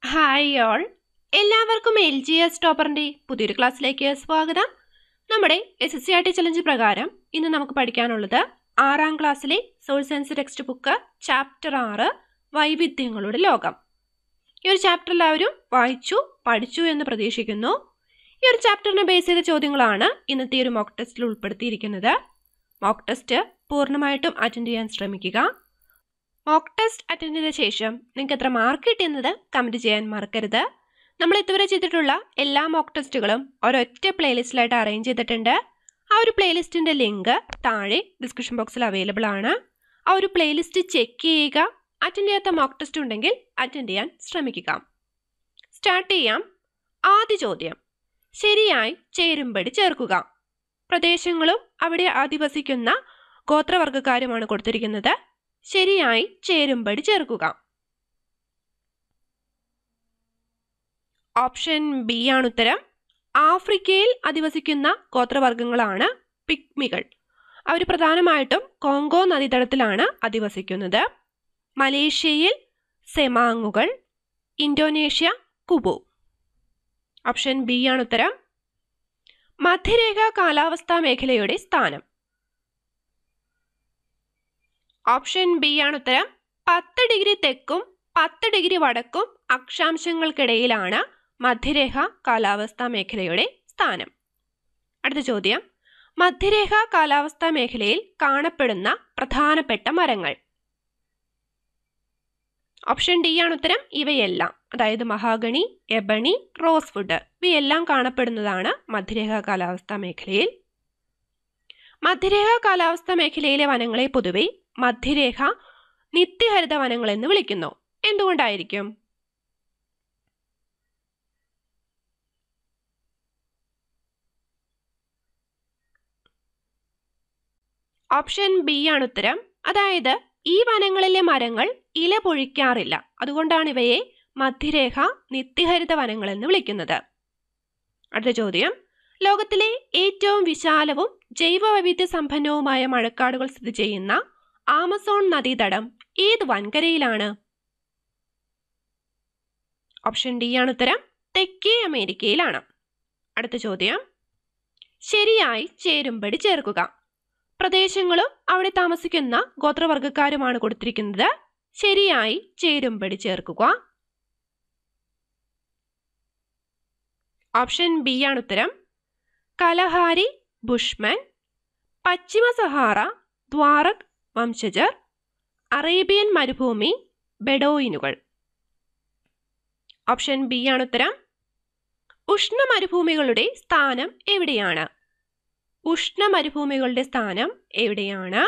hi all എല്ലാവർക്കും L G S ടോപ്പറിൻ്റെ പുതിയൊരു ക്ലാസ്സിലേക്ക് സ്വാഗതം നമ്മുടെ S S C R T challenge പ്രകാരം ഇന്ന് നമുക്ക് പഠിക്കാനുള്ളത് ആറാം ക്ലാസ്സിലെ social science text book chapter ആറ് വൈവിധ്യങ്ങളുടെ ലോകം ഈ ഒരു ചാപ്റ്റർ എല്ലാവരും വായിച്ചു പഠിച്ചു എന്ന് പ്രതീക്ഷിക്കുന്നു ഈ ഒരു ചാപ്റ്ററിനെ ബേസ് ചെയ്ത ചോദ്യങ്ങളാണ് ഇന്നത്തെ ഒരു മോക്ക് ടെസ്റ്റിൽ ഉൾപ്പെടുത്തിയിരിക്കുന്നത് മോക്ക് ടെസ്റ്റ് പൂർണ്ണമായിട്ടും അറ്റൻഡ് ചെയ്യാൻ ശ്രമിക്കുക മോക്ക് ടെസ്റ്റ് അറ്റൻഡ് ചെയ്ത ശേഷം നിങ്ങൾക്ക് എത്ര മാർക്ക് കിട്ടിയെന്നത് കമൻറ്റ് ചെയ്യാൻ മറക്കരുത് നമ്മൾ ഇതുവരെ ചെയ്തിട്ടുള്ള എല്ലാ മോക്ക് ടെസ്റ്റുകളും ഒരൊറ്റ പ്ലേലിസ്റ്റിലായിട്ട് അറേഞ്ച് ചെയ്തിട്ടുണ്ട് ആ ഒരു പ്ലേലിസ്റ്റിൻ്റെ ലിങ്ക് താഴെ ഡിസ്ക്രിപ്ഷൻ ബോക്സിൽ അവൈലബിൾ ആണ് ആ ഒരു പ്ലേലിസ്റ്റ് ചെക്ക് ചെയ്യുക അറ്റൻഡ് ചെയ്യാത്ത മോക്ക് ടെസ്റ്റ് ഉണ്ടെങ്കിൽ അറ്റൻഡ് ചെയ്യാൻ ശ്രമിക്കുക സ്റ്റാർട്ട് ചെയ്യാം ആദ്യ ചോദ്യം ശരിയായി ചേരുംപടി ചേർക്കുക പ്രദേശങ്ങളും അവിടെ അധിവസിക്കുന്ന ഗോത്രവർഗ്ഗക്കാരുമാണ് കൊടുത്തിരിക്കുന്നത് ശരിയായി ചേരുംപടി ചേർക്കുക ഓപ്ഷൻ ബി ആണ് ഉത്തരം ആഫ്രിക്കയിൽ അധിവസിക്കുന്ന ഗോത്രവർഗ്ഗങ്ങളാണ് പിഗ്മികൾ അവർ പ്രധാനമായിട്ടും കോങ്കോ നദീതടത്തിലാണ് അധിവസിക്കുന്നത് മലേഷ്യയിൽ സെമാങ്ങുകൾ ഇന്തോനേഷ്യ കുബു ഓപ്ഷൻ ബി ആണ് ഉത്തരം മധ്യരേഖ കാലാവസ്ഥാ മേഖലയുടെ സ്ഥാനം ഓപ്ഷൻ ബി ആണ് ഉത്തരം പത്ത് ഡിഗ്രി തെക്കും പത്ത് ഡിഗ്രി വടക്കും അക്ഷാംശങ്ങൾക്കിടയിലാണ് മധ്യരേഖ കാലാവസ്ഥാ മേഖലയുടെ സ്ഥാനം അടുത്ത ചോദ്യം മധ്യരേഖ കാലാവസ്ഥാ മേഖലയിൽ കാണപ്പെടുന്ന പ്രധാനപ്പെട്ട മരങ്ങൾ ഓപ്ഷൻ ഡി ആണ് ഉത്തരം ഇവയെല്ലാം അതായത് മഹാഗണി എബണി റോസ് വുഡ് ഇവയെല്ലാം കാണപ്പെടുന്നതാണ് മധ്യരേഖ കാലാവസ്ഥാ മേഖലയിൽ മധ്യരേഖ കാലാവസ്ഥാ മേഖലയിലെ വനങ്ങളെ പൊതുവെ മധ്യരേഖ നിത്യഹരിത വനങ്ങൾ എന്ന് വിളിക്കുന്നു എന്തുകൊണ്ടായിരിക്കും ഓപ്ഷൻ ബി ആണ് ഉത്തരം അതായത് ഈ വനങ്ങളിലെ മരങ്ങൾ ഇല പൊഴിക്കാറില്ല അതുകൊണ്ടാണ് ഇവയെ മധ്യരേഖ നിത്യഹരിത വനങ്ങൾ എന്ന് വിളിക്കുന്നത് അടുത്ത ചോദ്യം ലോകത്തിലെ ഏറ്റവും വിശാലവും ജൈവവൈവിധ്യ സമ്പന്നവുമായ മഴക്കാടുകൾ സ്ഥിതി ചെയ്യുന്ന ആമസോൺ നദീതടം ഏത് വൻകരയിലാണ് ഓപ്ഷൻ ഡി ആണ് ഉത്തരം തെക്കേ അമേരിക്കയിലാണ് അടുത്ത ചോദ്യം ശരിയായി ചേരുംപടി ചേർക്കുക പ്രദേശങ്ങളും അവിടെ താമസിക്കുന്ന ഗോത്രവർഗ്ഗക്കാരുമാണ് കൊടുത്തിരിക്കുന്നത് ശരിയായി ചേരുംപടി ചേർക്കുക ഓപ്ഷൻ ബി ആണ് ഉത്തരം കലഹാരി ബുഷ്മൻ പശ്ചിമ സഹാറ ദ്വാറക് വംശജർ അറേബ്യൻ മരുഭൂമി ബെഡോയിനുകൾ ഓപ്ഷൻ ബി ആണ് ഉത്തരം ഉഷ്ണ മരുഭൂമികളുടെ സ്ഥാനം എവിടെയാണ് ഉഷ്ണ മരുഭൂമികളുടെ സ്ഥാനം എവിടെയാണ്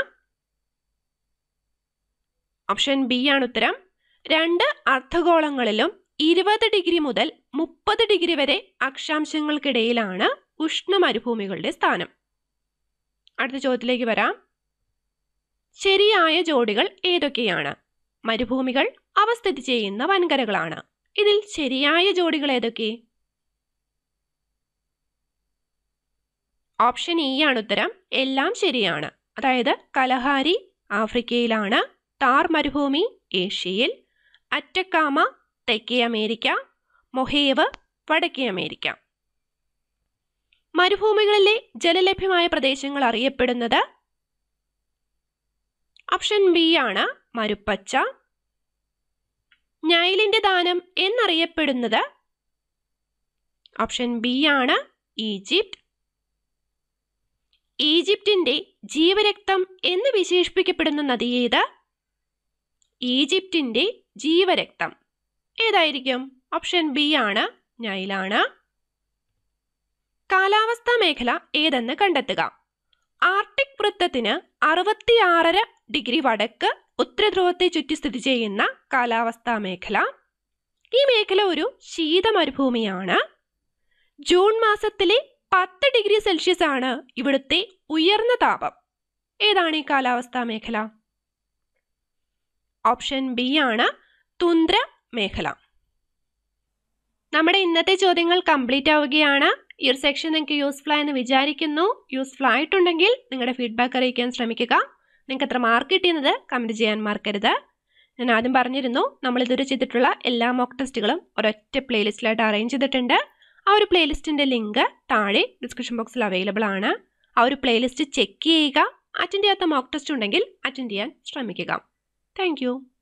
ഓപ്ഷൻ ബി ആണ് ഉത്തരം രണ്ട് അർദ്ധഗോളങ്ങളിലും ഇരുപത് ഡിഗ്രി മുതൽ മുപ്പത് ഡിഗ്രി വരെ അക്ഷാംശങ്ങൾക്കിടയിലാണ് ഉഷ്ണ മരുഭൂമികളുടെ സ്ഥാനം അടുത്ത ചോദ്യത്തിലേക്ക് വരാം ശരിയായ ജോഡികൾ ഏതൊക്കെയാണ് മരുഭൂമികൾ അവ സ്ഥിതി ചെയ്യുന്ന വൻകരകളാണ് ഇതിൽ ശരിയായ ജോഡികൾ ഏതൊക്കെ ഓപ്ഷൻ ഇ ആണ് ഉത്തരം എല്ലാം ശരിയാണ് അതായത് കലഹാരി ആഫ്രിക്കയിലാണ് താർ മരുഭൂമി ഏഷ്യയിൽ അറ്റക്കാമ തെക്കേ അമേരിക്ക മൊഹേവ് വടക്കേ അമേരിക്ക മരുഭൂമികളിലെ ജലലഭ്യമായ പ്രദേശങ്ങൾ അറിയപ്പെടുന്നത് ഓപ്ഷൻ ബി ആണ് മരുപ്പച്ച നൈലിന്റെ ദാനം എന്നറിയപ്പെടുന്നത് ഓപ്ഷൻ ബി ആണ് ഈജിപ്റ്റ് ഈജിപ്തിന്റെ ജീവരക്തം എന്ന് വിശേഷിപ്പിക്കപ്പെടുന്ന നദി ഏത് ഈജിപ്തിന്റെ ജീവരക്തം ഏതായിരിക്കും ഓപ്ഷൻ ബി ആണ് നൈലാണ് കാലാവസ്ഥാ മേഖല ഏതെന്ന് കണ്ടെത്തുക ആർട്ടിക് വൃത്തത്തിന് അറുപത്തിയാറര ഡിഗ്രി വടക്ക് ഉത്തരധ്രുവത്തെ ചുറ്റി സ്ഥിതി ചെയ്യുന്ന കാലാവസ്ഥാ മേഖല ഈ മേഖല ഒരു ശീത മരുഭൂമിയാണ് ജൂൺ മാസത്തിലെ പത്ത് ഡിഗ്രി സെൽഷ്യസ് ആണ് ഇവിടുത്തെ ഉയർന്ന താപം ഏതാണ് ഈ കാലാവസ്ഥാ മേഖല ഓപ്ഷൻ ബി ആണ് തുന്ദ്ര മേഖല നമ്മുടെ ഇന്നത്തെ ചോദ്യങ്ങൾ കംപ്ലീറ്റ് ആവുകയാണ് ഈ ഒരു സെക്ഷൻ നിങ്ങൾക്ക് യൂസ്ഫുൾ ആയെന്ന് വിചാരിക്കുന്നു യൂസ്ഫുൾ ആയിട്ടുണ്ടെങ്കിൽ നിങ്ങളുടെ ഫീഡ്ബാക്ക് അറിയിക്കാൻ ശ്രമിക്കുക നിങ്ങൾക്ക് എത്ര മാർക്ക് കിട്ടിയെന്നത് കമൻറ്റ് ചെയ്യാൻ മറക്കരുത് ഞാൻ ആദ്യം പറഞ്ഞിരുന്നു നമ്മൾ ഇതുവരെ ചെയ്തിട്ടുള്ള എല്ലാ മോക്ക് ടെസ്റ്റുകളും ഒരൊറ്റ പ്ലേലിസ്റ്റിലായിട്ട് അറേഞ്ച് ചെയ്തിട്ടുണ്ട് ആ ഒരു പ്ലേലിസ്റ്റിൻ്റെ ലിങ്ക് താഴെ ഡിസ്ക്രിപ്ഷൻ ബോക്സിൽ അവൈലബിൾ ആണ് ആ ഒരു പ്ലേലിസ്റ്റ് ചെക്ക് ചെയ്യുക അറ്റൻഡ് ചെയ്യാത്ത മോക്ക് ടെസ്റ്റ് ഉണ്ടെങ്കിൽ അറ്റൻഡ് ചെയ്യാൻ ശ്രമിക്കുക താങ്ക്